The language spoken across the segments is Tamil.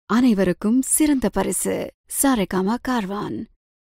அனைவருக்கும் சிறந்த பரிசு சாரேகாமா கார்வான்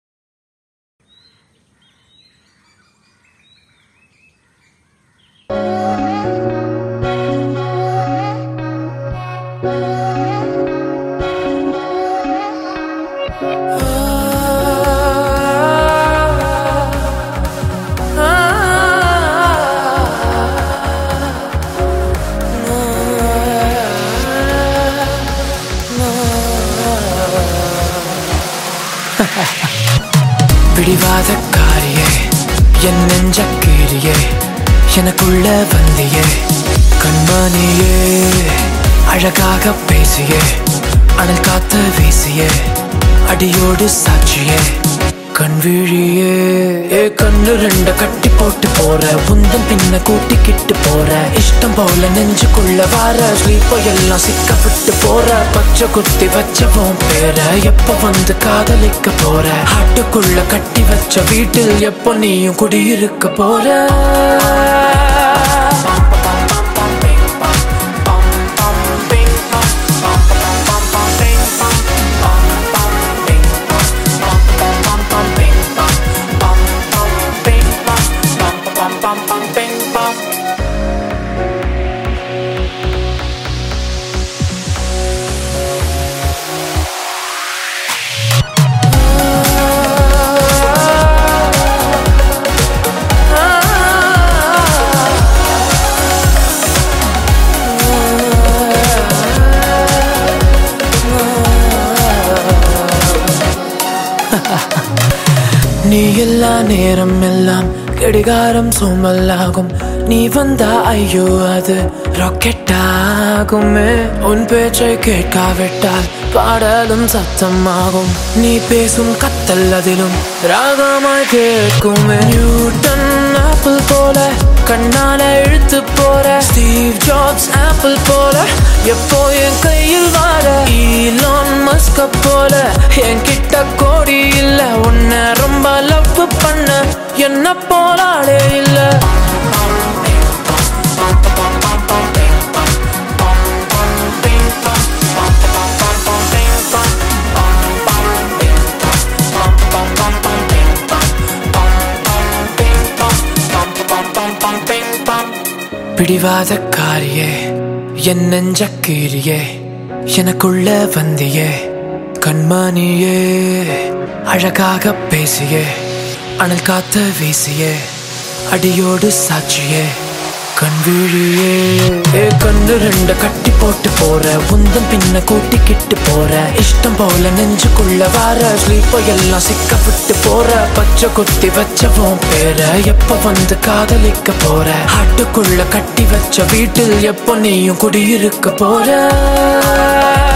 பிடிவாத காரியே என் நெஞ்ச கீரியே எனக்குள்ள வந்தியே கண்மணியே அழகாக பேசியே அனல் காத்த வீசியே அடியோடு சாட்சியே கண்விழியே ஏ கண்ணு ரெண்ட கட்டி போட்டு போற உந்தம் பின்ன கூட்டிக்கிட்டு போற இஷ்டம் போல நெஞ்சுக்குள்ள வார ஸ்லீப்ப எல்லாம் சிக்கப்பட்டு போற பச்சை குத்தி வச்சவும் பேர எப்ப வந்து காதலிக்க போற ஆட்டுக்குள்ள கட்டி வச்ச வீட்டில் எப்போ நீயும் குடியிருக்க போற நீ எல்லா நேரம் எல்லாம் கடிகாரம் சோமலாகும் நீ வந்தா ஐயோ அது ராக்கெட் ஆகுமே உன் பேச்சை கேட்காவிட்டால் பாடலும் சத்தமாகும் நீ பேசும் கத்தல் அதிலும் ராகமாய் கேட்குமே நியூட்டன் ஆப்பிள் போல கண்ணால இழுத்து போற ஸ்டீவ் ஜாப்ஸ் ஆப்பிள் போல எப்போ என் கையில் வார ஈலான் மஸ்க போல என் கிட்ட கோடி இல்ல உன்னை ரொம்ப லவ் பண்ண என்ன போலாளே இல்ல பிடிவாத காரியே என் நெஞ்ச கீரியே எனக்குள்ள வந்தியே கண்மணியே அழகாக பேசியே அனல் காத்த வீசியே அடியோடு சாட்சியே கண்விழியே ஏ கண்ணு ரெண்ட கட்டி போட்டு போற உந்தம் பின்ன கூட்டிக்கிட்டு போற இஷ்டம் போல நெஞ்சுக்குள்ள வார ஸ்லீப்ப எல்லாம் சிக்கப்பட்டு போற பச்சை குத்தி வச்சவும் பேர எப்ப வந்து காதலிக்க போற ஆட்டுக்குள்ள கட்டி வச்ச வீட்டில் எப்போ நீயும் குடியிருக்க போற